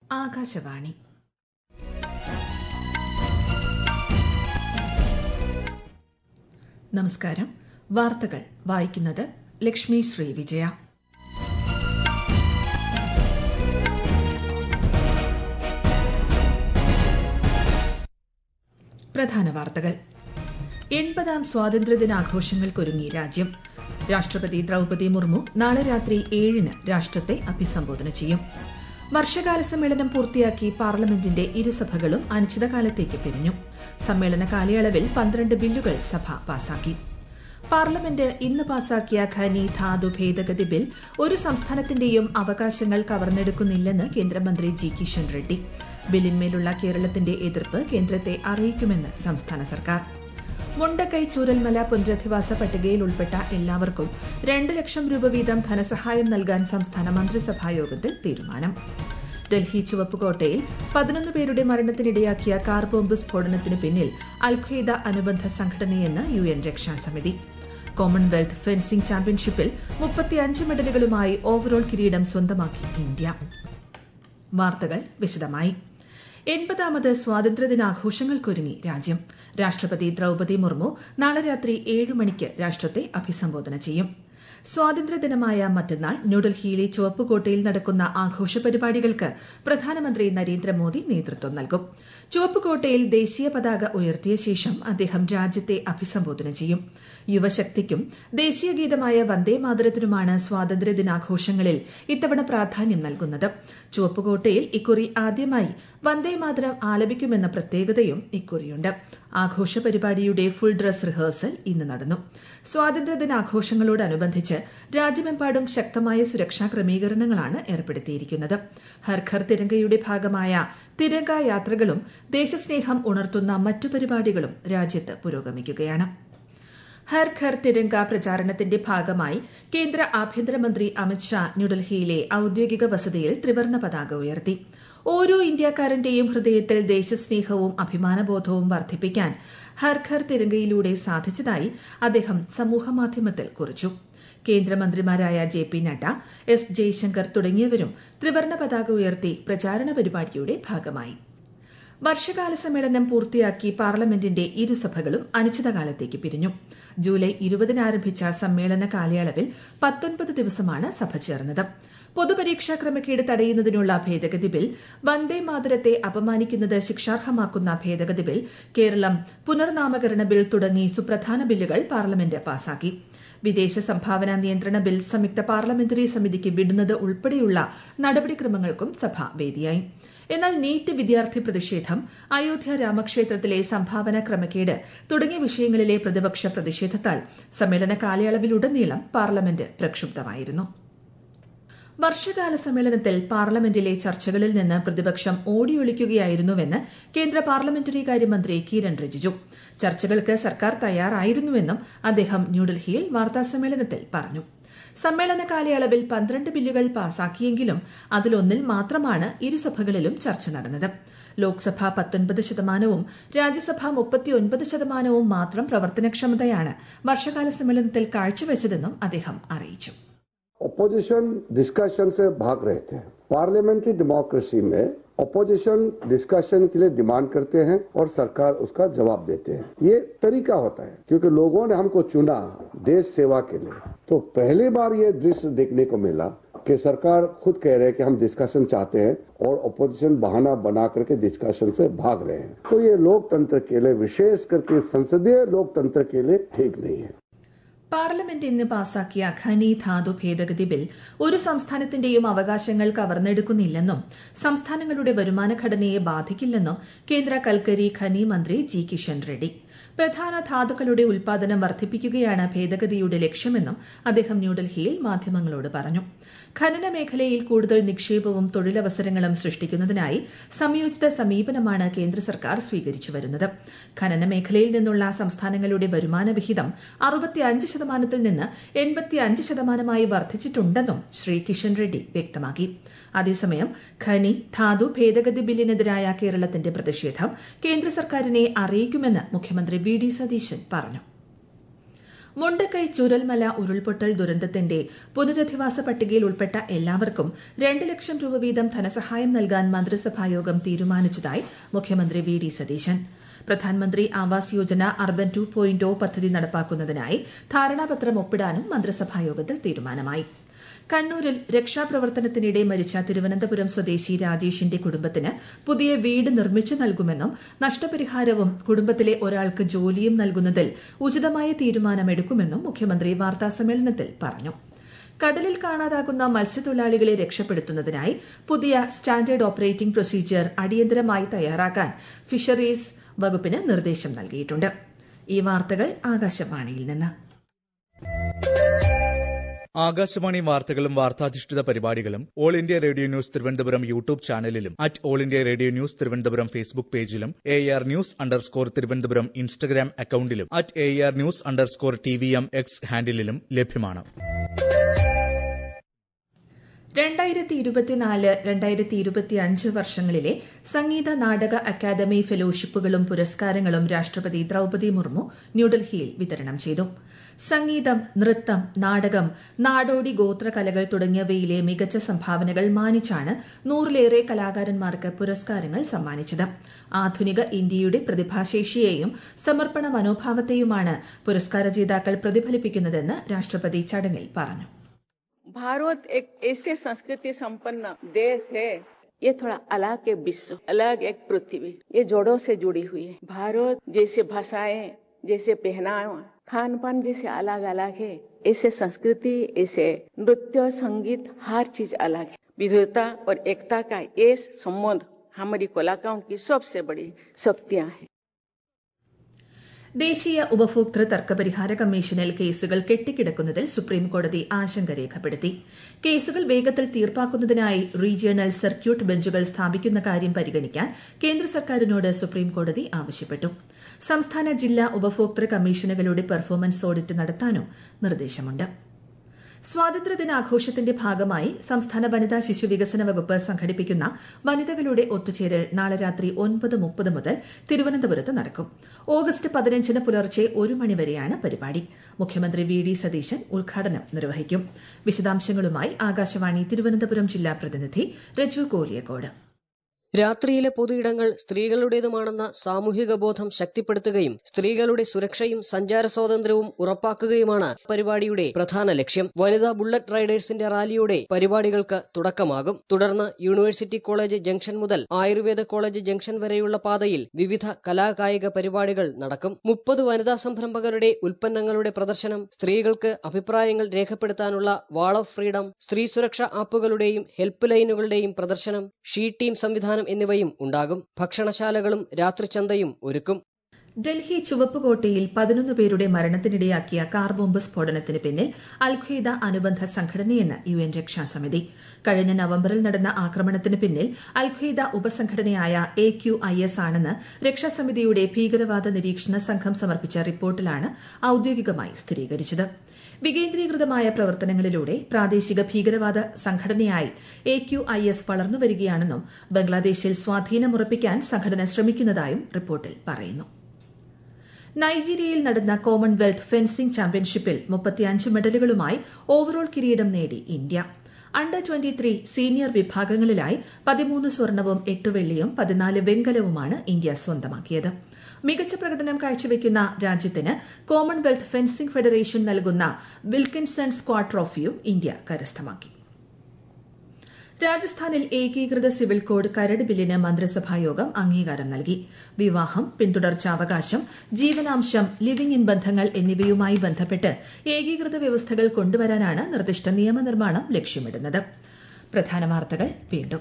ആകാശവാണി നമസ്കാരം വാർത്തകൾ വായിക്കുന്നത് ലക്ഷ്മി ശ്രീ വിജയ പ്രധാന വാർത്തകൾ എൺപതാം സ്വാതന്ത്ര്യദിനാഘോഷങ്ങൾക്കൊരുങ്ങി രാജ്യം രാഷ്ട്രപതി ദ്രൌപതി മുർമു നാളെ രാത്രി ഏഴിന് രാഷ്ട്രത്തെ അഭിസംബോധന ചെയ്യും വർഷകാല സമ്മേളനം പൂർത്തിയാക്കി പാർലമെന്റിന്റെ ഇരുസഭകളും അനിശ്ചിതകാലത്തേക്ക് പിരിഞ്ഞു സമ്മേളന കാലയളവിൽ പന്ത്രണ്ട് ബില്ലുകൾ സഭ പാസാക്കി പാർലമെന്റ് ഇന്ന് പാസാക്കിയ ഖനി ധാതു ഭേദഗതി ബിൽ ഒരു സംസ്ഥാനത്തിന്റെയും അവകാശങ്ങൾ കവർന്നെടുക്കുന്നില്ലെന്ന് കേന്ദ്രമന്ത്രി ജി കിഷൻ റെഡ്ഡി ബില്ലിന്മേലുള്ള കേരളത്തിന്റെ എതിർപ്പ് കേന്ദ്രത്തെ അറിയിക്കുമെന്ന് സംസ്ഥാന സർക്കാർ മുണ്ടക്കൈ ചൂരൽമല പുനരധിവാസ പട്ടികയിൽ ഉൾപ്പെട്ട എല്ലാവർക്കും രണ്ട് ലക്ഷം രൂപ വീതം ധനസഹായം നൽകാൻ സംസ്ഥാന മന്ത്രിസഭാ യോഗത്തിൽ തീരുമാനം ഡൽഹി ചുവപ്പുകോട്ടയിൽ പതിനൊന്ന് പേരുടെ മരണത്തിനിടയാക്കിയ കാർ ബോംബ് സ്ഫോടനത്തിന് പിന്നിൽ അൽഖ്വയ്ദ അനുബന്ധ സംഘടനയെന്ന് യു എൻ രക്ഷാസമിതി കോമൺവെൽത്ത് ഫെൻസിംഗ് ചാമ്പ്യൻഷിപ്പിൽ മുപ്പത്തിയഞ്ച് മെഡലുകളുമായി ഓവറോൾ കിരീടം സ്വന്തമാക്കി ഇന്ത്യ വാർത്തകൾ വിശദമായി എൺപതാമത് സ്വാതന്ത്ര്യദിനാഘോഷങ്ങൾക്കൊരുങ്ങി രാജ്യം രാഷ്ട്രപതി ദ്രൌപതി മുർമു നാളെ രാത്രി ഏഴ് മണിക്ക് രാഷ്ട്രത്തെ അഭിസംബോധന ചെയ്യും സ്വാതന്ത്ര്യദിനമായ മറ്റന്നാൾ ന്യൂഡൽഹിയിലെ ചുവപ്പുകോട്ടയിൽ നടക്കുന്ന ആഘോഷ പരിപാടികൾക്ക് പ്രധാനമന്ത്രി നരേന്ദ്രമോദി നേതൃത്വം നൽകും ചുവപ്പുകോട്ടയിൽ ദേശീയ പതാക ഉയർത്തിയ ശേഷം അദ്ദേഹം രാജ്യത്തെ അഭിസംബോധന ചെയ്യും യുവശക്തിക്കും ദേശീയ ഗീതമായ വന്ദേ മാതരത്തിനുമാണ് സ്വാതന്ത്ര്യ ദിനാഘോഷങ്ങളിൽ ഇത്തവണ പ്രാധാന്യം നൽകുന്നത് ചുവപ്പുകോട്ടയിൽ ഇക്കുറി ആദ്യമായി വന്ദേ മാതരം ആലപിക്കുമെന്ന പ്രത്യേകതയും ഇക്കുറിയുണ്ട് ആഘോഷ പരിപാടിയുടെ ഫുൾ ഡ്രസ് റിഹേഴ്സൽ ഇന്ന് നടന്നു സ്വാതന്ത്ര്യദിനാഘോഷങ്ങളോടനുബന്ധിച്ച് രാജ്യമെമ്പാടും ശക്തമായ സുരക്ഷാ ക്രമീകരണങ്ങളാണ് ഏർപ്പെടുത്തിയിരിക്കുന്നത് ഹർഘർ തിരങ്കയുടെ ഭാഗമായ തിരങ്ക യാത്രകളും ദേശസ്നേഹം ഉണർത്തുന്ന മറ്റു പരിപാടികളും രാജ്യത്ത് പുരോഗമിക്കുകയാണ് ഹർ ഘർ തിരങ്ക പ്രചാരണത്തിന്റെ ഭാഗമായി കേന്ദ്ര ആഭ്യന്തരമന്ത്രി അമിത്ഷാ ന്യൂഡൽഹിയിലെ ഔദ്യോഗിക വസതിയിൽ ത്രിവർണ പതാക ഉയർത്തി ഓരോ ഇന്ത്യക്കാരന്റെയും ഹൃദയത്തിൽ ദേശസ്നേഹവും അഭിമാനബോധവും വർദ്ധിപ്പിക്കാൻ ഹർ ഘർ തിരങ്കയിലൂടെ സാധിച്ചതായി അദ്ദേഹം സമൂഹമാധ്യമത്തിൽ കുറിച്ചു കേന്ദ്രമന്ത്രിമാരായ J P Nadda S Jaishankar തുടങ്ങിയവരും ത്രിവർണ പതാക ഉയർത്തി പ്രചാരണ പരിപാടിയുടെ ഭാഗമായി വർഷകാല സമ്മേളനം പൂർത്തിയാക്കി പാർലമെന്റിന്റെ ഇരുസഭകളും അനിശ്ചിതകാലത്തേക്ക് പിരിഞ്ഞു ജൂലൈ ഇരുപതിന് ആരംഭിച്ച സമ്മേളന കാലയളവിൽ പത്തൊൻപത് ദിവസമാണ് സഭ ചേർന്നത് പൊതുപരീക്ഷാ ക്രമക്കേട് തടയുന്നതിനുള്ള ഭേദഗതി ബിൽ വന്ദേ മാതരത്തെ അപമാനിക്കുന്നത് ശിക്ഷാർഹമാക്കുന്ന ഭേദഗതി ബിൽ കേരളം പുനർനാമകരണ ബിൽ തുടങ്ങി സുപ്രധാന ബില്ലുകൾ പാർലമെന്റ് പാസാക്കി വിദേശ സംഭാവന നിയന്ത്രണ ബിൽ സംയുക്ത പാർലമെന്ററി സമിതിക്ക് വിടുന്നത് ഉൾപ്പെടെയുള്ള നടപടിക്രമങ്ങൾക്കും സഭ വേദിയായി എന്നാൽ നീറ്റ് വിദ്യാർത്ഥി പ്രതിഷേധം അയോധ്യ രാമക്ഷേത്രത്തിലെ സംഭാവന ക്രമക്കേട് തുടങ്ങിയ വിഷയങ്ങളിലെ പ്രതിപക്ഷ പ്രതിഷേധത്താൽ സമ്മേളന കാലയളവിലുടനീളം പാർലമെന്റ് പ്രക്ഷുബ്ധമായിരുന്നു വർഷകാല സമ്മേളനത്തിൽ പാർലമെന്റിലെ ചർച്ചകളിൽ നിന്ന് പ്രതിപക്ഷം ഓടിയൊളിക്കുകയായിരുന്നുവെന്ന് കേന്ദ്ര പാർലമെന്ററി കാര്യമന്ത്രി കിരൺ റിജിജു ചർച്ചകൾക്ക് സർക്കാർ തയ്യാറായിരുന്നുവെന്നും അദ്ദേഹം ന്യൂഡൽഹിയിൽ വാർത്താസമ്മേളനത്തിൽ പറഞ്ഞു സമ്മേളന കാലയളവിൽ പന്ത്രണ്ട് ബില്ലുകൾ പാസാക്കിയെങ്കിലും അതിലൊന്നിൽ മാത്രമാണ് ഇരുസഭകളിലും ചർച്ച നടന്നത് ലോക്സഭ പത്തൊൻപത് ശതമാനവും രാജ്യസഭ മുപ്പത്തിയൊൻപത് ശതമാനവും മാത്രം പ്രവർത്തനക്ഷമതയാണ് വർഷകാല സമ്മേളനത്തിൽ കാഴ്ചവെച്ചതെന്നും അദ്ദേഹം അറിയിച്ചു ऑपोजिशन डिस्कशन से भाग रहे थे पार्लियामेंट्री डेमोक्रेसी में ऑपोजिशन डिस्कशन के लिए डिमांड करते हैं और सरकार उसका जवाब देते हैं ये तरीका होता है क्योंकि लोगों ने हमको चुना देश सेवा के लिए तो पहली बार ये दृश्य देखने को मिला कि सरकार खुद कह रहे हैं कि हम डिस्कशन चाहते हैं और ऑपोजिशन बहाना बना करके डिस्कशन से भाग रहे हैं तो ये लोकतंत्र के लिए विशेष करके संसदीय लोकतंत्र के लिए ठीक नहीं है പാർലമെന്റ് ഇന്ന് പാസാക്കിയ ഖനി ധാതു ഭേദഗതി ബിൽ ഒരു സംസ്ഥാനത്തിന്റെയും അവകാശങ്ങൾ കവർന്നെടുക്കുന്നില്ലെന്നും സംസ്ഥാനങ്ങളുടെ വരുമാന ഘടനയെ ബാധിക്കില്ലെന്നും കേന്ദ്ര കൽക്കരി ഖനി മന്ത്രി ജി കിഷൻ റെഡ്ഡി പ്രധാന ധാതുക്കളുടെ ഉൽപാദനം വർദ്ധിപ്പിക്കുകയാണ് ഭേദഗതിയുടെ ലക്ഷ്യമെന്നും അദ്ദേഹം ന്യൂഡൽഹിയിൽ മാധ്യമങ്ങളോട് പറഞ്ഞു ഖനന മേഖലയിൽ കൂടുതൽ നിക്ഷേപവും തൊഴിലവസരങ്ങളും സൃഷ്ടിക്കുന്നതിനായി സംയോജിത സമീപനമാണ് കേന്ദ്ര സർക്കാർ സ്വീകരിച്ചു വരുന്നത് ഖനന മേഖലയിൽ നിന്നുള്ള സംസ്ഥാനങ്ങളുടെ വരുമാന വിഹിതം അറുപത്തിയഞ്ച് ശതമാനത്തിൽ നിന്ന് എൺപത്തിയഞ്ച് ശതമാനമായി വർദ്ധിച്ചിട്ടുണ്ടെന്നും ശ്രീ കിഷൻ റെഡ്ഡി വ്യക്തമാക്കി അതേസമയം ഖനി ധാതു ഭേദഗതി ബില്ലിനെതിരായ കേരളത്തിന്റെ പ്രതിഷേധം കേന്ദ്ര സർക്കാരിനെ അറിയിക്കുമെന്ന് മുഖ്യമന്ത്രി വി ഡി സതീശൻ പറഞ്ഞു മുണ്ടക്കൈ ചുരൽമല ഉരുൾപൊട്ടൽ ദുരന്തത്തിന്റെ പുനരധിവാസ പട്ടികയിൽ ഉൾപ്പെട്ട എല്ലാവർക്കും രണ്ട് ലക്ഷം രൂപ വീതം ധനസഹായം നൽകാൻ മന്ത്രിസഭായോഗം തീരുമാനിച്ചതായി മുഖ്യമന്ത്രി വി ഡി സതീശൻ പ്രധാനമന്ത്രി Awas Yojana urban two point പദ്ധതി നടപ്പാക്കുന്നതിനായി ധാരണാപത്രം ഒപ്പിടാനും മന്ത്രിസഭായോഗത്തിൽ തീരുമാനമായി കണ്ണൂരിൽ രക്ഷാപ്രവർത്തനത്തിനിടെ മരിച്ച തിരുവനന്തപുരം സ്വദേശി രാജേഷിന്റെ കുടുംബത്തിന് പുതിയ വീട് നിർമ്മിച്ചു നൽകുമെന്നും നഷ്ടപരിഹാരവും കുടുംബത്തിലെ ഒരാൾക്ക് ജോലിയും നൽകുന്നതിൽ ഉചിതമായ തീരുമാനമെടുക്കുമെന്നും മുഖ്യമന്ത്രി വാർത്താസമ്മേളനത്തിൽ പറഞ്ഞു കടലിൽ കാണാതാകുന്ന മത്സ്യത്തൊഴിലാളികളെ രക്ഷപ്പെടുത്തുന്നതിനായി പുതിയ സ്റ്റാൻഡേർഡ് ഓപ്പറേറ്റിംഗ് പ്രൊസീജിയർ അടിയന്തരമായി തയ്യാറാക്കാൻ ഫിഷറീസ് വകുപ്പിന് നിർദ്ദേശം നൽകിയിട്ടുണ്ട് ഈ വാർത്തകൾ ആകാശവാണിയിൽ നിന്ന് ആകാശവാണി വാർത്തകളും വാർത്താധിഷ്ഠിത പരിപാടികളും All India Radio news Thiruvananthapuram YouTube ചാനലിലും at All India Radio news Thiruvananthapuram Facebook പേജിലും A R news underscore Thiruvananthapuram Instagram അക്കൌണ്ടിലും at A R news underscore T V M X ഹാൻഡിലും ലഭ്യമാണ് രണ്ടായിരത്തി ഇരുപത്തിനാല് രണ്ടായിരത്തി ഇരുപത്തിയഞ്ച് വർഷങ്ങളിലെ സംഗീത നാടക അക്കാദമി ഫെലോഷിപ്പുകളും പുരസ്കാരങ്ങളും രാഷ്ട്രപതി ദ്രൌപതി മുർമു ന്യൂഡൽഹിയിൽ വിതരണം ചെയ്തു സംഗീതം നൃത്തം നാടകം നാടോടി ഗോത്രകലകൾ തുടങ്ങിയവയിലെ മികച്ച സംഭാവനകൾ മാനിച്ചാണ് നൂറിലേറെ കലാകാരന്മാർക്ക് പുരസ്കാരങ്ങൾ സമ്മാനിച്ചത് ആധുനിക ഇന്ത്യയുടെ പ്രതിഭാശേഷിയെയും സമർപ്പണ മനോഭാവത്തെയുമാണ് പുരസ്കാര ജേതാക്കൾ പ്രതിഫലിപ്പിക്കുന്നതെന്ന് രാഷ്ട്രപതി ചടങ്ങിൽ പറഞ്ഞു भारत एक ऐसे संस्कृति संपन्न देश है ये थोड़ा अलग एक विश्व अलग एक पृथ्वी ये जोड़ों से जुड़ी हुई है भारत जैसे भाषाएं जैसे पहनावा खान पान जैसे अलग अलग है ऐसे संस्कृति ऐसे नृत्य संगीत हर चीज अलग है विविधता और एकता का ये संबंध हमारी कलाकारों की सबसे बड़ी शक्तियां हैं ദേശീയ ഉപഭോക്തൃ തർക്കപരിഹാര കമ്മീഷനിൽ കേസുകൾ കെട്ടിക്കിടക്കുന്നതിൽ സുപ്രീംകോടതി ആശങ്ക രേഖപ്പെടുത്തി കേസുകൾ വേഗത്തിൽ തീർപ്പാക്കുന്നതിനായി റീജിയണൽ സർക്യൂട്ട് ബെഞ്ചുകൾ സ്ഥാപിക്കുന്ന കാര്യം പരിഗണിക്കാൻ കേന്ദ്ര സർക്കാരിനോട് സുപ്രീംകോടതി ആവശ്യപ്പെട്ടു സംസ്ഥാന ജില്ലാ ഉപഭോക്തൃ കമ്മീഷനുകളുടെ പെർഫോമൻസ് ഓഡിറ്റ് നടത്താനും നിർദ്ദേശമുണ്ട് സ്വാതന്ത്ര്യദിനാഘോഷത്തിന്റെ ഭാഗമായി സംസ്ഥാന വനിതാ ശിശു വികസന വകുപ്പ് സംഘടിപ്പിക്കുന്ന വനിതകളുടെ ഒത്തുചേരൽ നാളെ രാത്രി ഒൻപത് മുപ്പത് മുതൽ തിരുവനന്തപുരത്ത് നടക്കും ഓഗസ്റ്റ് പതിനഞ്ചിന് പുലർച്ചെ ഒരു മണിവരെയാണ് പരിപാടി മുഖ്യമന്ത്രി വി ഡി സതീശൻ ഉദ്ഘാടനം നിർവഹിക്കും വിശദാംശങ്ങളുമായി ആകാശവാണി തിരുവനന്തപുരം ജില്ലാ പ്രതിനിധി രജു കോലിയക്കോട് രാത്രിയിലെ പൊതുയിടങ്ങൾ സ്ത്രീകളുടേതുമാണെന്ന സാമൂഹിക ബോധം ശക്തിപ്പെടുത്തുകയും സ്ത്രീകളുടെ സുരക്ഷയും സഞ്ചാര സ്വാതന്ത്ര്യവും ഉറപ്പാക്കുകയുമാണ് പരിപാടിയുടെ പ്രധാന ലക്ഷ്യം വനിതാ ബുള്ളറ്റ് റൈഡേഴ്സിന്റെ റാലിയോടെ പരിപാടികൾക്ക് തുടക്കമാകും തുടർന്ന് യൂണിവേഴ്സിറ്റി കോളേജ് ജംഗ്ഷൻ മുതൽ ആയുർവേദ കോളേജ് ജംഗ്ഷൻ വരെയുള്ള പാതയിൽ വിവിധ കലാകായിക പരിപാടികൾ നടക്കും മുപ്പത് വനിതാ സംരംഭകരുടെ ഉൽപ്പന്നങ്ങളുടെ പ്രദർശനം സ്ത്രീകൾക്ക് അഭിപ്രായങ്ങൾ രേഖപ്പെടുത്താനുള്ള വാൾ ഓഫ് ഫ്രീഡം സ്ത്രീ സുരക്ഷാ ആപ്പുകളുടെയും ഹെൽപ്പ് ലൈനുകളുടെയും പ്രദർശനം ഷീ ടീം സംവിധാനം എന്നിവയും ഉണ്ടാകും ഭക്ഷണശാലകളും രാത്രിചന്തയും ഒരുക്കും ഡൽഹി ചുവപ്പുകോട്ടയിൽ പതിനൊന്ന് പേരുടെ മരണത്തിനിടയാക്കിയ കാർ ബോംബ് സ്ഫോടനത്തിന് പിന്നിൽ അൽഖ്വയ്ദ അനുബന്ധ സംഘടനയെന്ന് യു എൻ രക്ഷാസമിതി കഴിഞ്ഞ നവംബറിൽ നടന്ന ആക്രമണത്തിന് പിന്നിൽ അൽഖ്വയ്ദ ഉപസംഘടനയായ എ ക്യു ഐ എസ് ആണെന്ന് രക്ഷാസമിതിയുടെ ഭീകരവാദ നിരീക്ഷണ സംഘം സമർപ്പിച്ച റിപ്പോർട്ടിലാണ് ഔദ്യോഗികമായി സ്ഥിരീകരിച്ചത് വികേന്ദ്രീകൃതമായ പ്രവർത്തനങ്ങളിലൂടെ പ്രാദേശിക ഭീകരവാദ സംഘടനയായി എ ക്യു ഐ എസ് വളർന്നുവരികയാണെന്നും ബംഗ്ലാദേശിൽ സ്വാധീനമുറപ്പിക്കാൻ സംഘടന ശ്രമിക്കുന്നതായും റിപ്പോർട്ടിൽ പറയുന്നു നൈജീരിയയിൽ നടന്ന കോമൺവെൽത്ത് ഫെൻസിംഗ് ചാമ്പ്യൻഷിപ്പിൽ മുപ്പത്തിയഞ്ച് മെഡലുകളുമായി ഓവറോൾ കിരീടം നേടി India under twenty three senior വിഭാഗങ്ങളിലായി പതിമൂന്ന് സ്വർണവും എട്ട് വെള്ളിയും പതിനാല് വെങ്കലവുമാണ് ഇന്ത്യ സ്വന്തമാക്കിയത് മികച്ച പ്രകടനം കാഴ്ചവെക്കുന്ന രാജ്യത്തിന് കോമൺവെൽത്ത് ഫെൻസിംഗ് ഫെഡറേഷൻ നൽകുന്ന വിൽക്കിൻസൺ സ്ക്വാഡ് ട്രോഫിയും ഇന്ത്യ കരസ്ഥമാക്കി രാജസ്ഥാനിൽ ഏകീകൃത സിവിൽ കോഡ് കരട് ബില്ലിന് മന്ത്രിസഭായോഗം അംഗീകാരം നൽകി വിവാഹം പിന്തുടർച്ചാവകാശം ജീവനാംശം ലിവിംഗ് ഇൻ ബന്ധങ്ങൾ എന്നിവയുമായി ബന്ധപ്പെട്ട് ഏകീകൃത വ്യവസ്ഥകൾ കൊണ്ടുവരാനാണ് നിർദ്ദിഷ്ട നിയമനിർമ്മാണം ലക്ഷ്യമിടുന്നത് പ്രധാന വാർത്തകൾ വീണ്ടും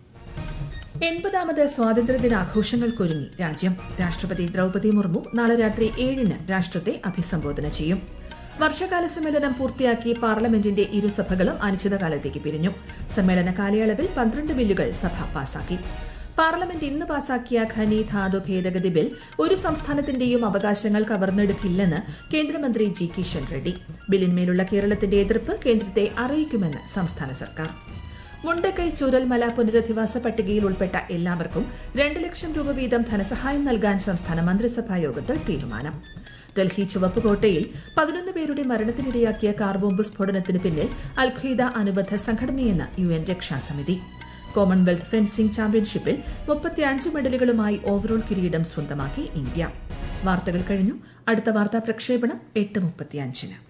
എൺപതാമത് സ്വാതന്ത്ര്യദിനാഘോഷങ്ങൾക്കൊരുങ്ങി രാജ്യം രാഷ്ട്രപതി ദ്രൌപതി മുർമു നാളെ രാത്രി ഏഴിന് രാഷ്ട്രത്തെ അഭിസംബോധന ചെയ്യും വർഷകാല സമ്മേളനം പൂർത്തിയാക്കി പാർലമെന്റിന്റെ ഇരുസഭകളും അനിശ്ചിതകാലത്തേക്ക് പിരിഞ്ഞു സമ്മേളന കാലയളവിൽ പന്ത്രണ്ട് ബില്ലുകൾ സഭ പാസാക്കി പാർലമെന്റ് ഇന്ന് പാസാക്കിയ ഖനി ധാതു ഭേദഗതി ബിൽ ഒരു സംസ്ഥാനത്തിന്റെയും അവകാശങ്ങൾ കവർന്നെടുക്കില്ലെന്ന് കേന്ദ്രമന്ത്രി ജി കിഷൻ റെഡ്ഡി ബില്ലിന്മേലുള്ള കേരളത്തിന്റെ എതിർപ്പ് കേന്ദ്രത്തെ അറിയിക്കുമെന്ന് സംസ്ഥാന സർക്കാർ മുണ്ടക്കൈ ചൂരൽമല പുനരധിവാസ പട്ടികയിൽ ഉൾപ്പെട്ട എല്ലാവർക്കും രണ്ട് ലക്ഷം രൂപ വീതം ധനസഹായം നൽകാൻ സംസ്ഥാന മന്ത്രിസഭാ യോഗത്തിൽ തീരുമാനം ഡൽഹി ചുവപ്പുകോട്ടയിൽ പതിനൊന്ന് പേരുടെ മരണത്തിനിടയാക്കിയ കാർ ബോംബ് സ്ഫോടനത്തിന് പിന്നിൽ അൽഖ്വയ്ദ അനുബന്ധ സംഘടനയെന്ന് യു എൻ രക്ഷാസമിതി കോമൺവെൽത്ത് ഫെൻസിംഗ് ചാമ്പ്യൻഷിപ്പിൽ മുപ്പത്തിയഞ്ച് മെഡലുകളുമായി ഓവറോൾ കിരീടം സ്വന്തമാക്കി ഇന്ത്യ വാർത്തകൾ കഴിഞ്ഞു അടുത്ത വാർത്താ പ്രക്ഷേപണം എട്ട് മുപ്പത്തിയഞ്ചിന്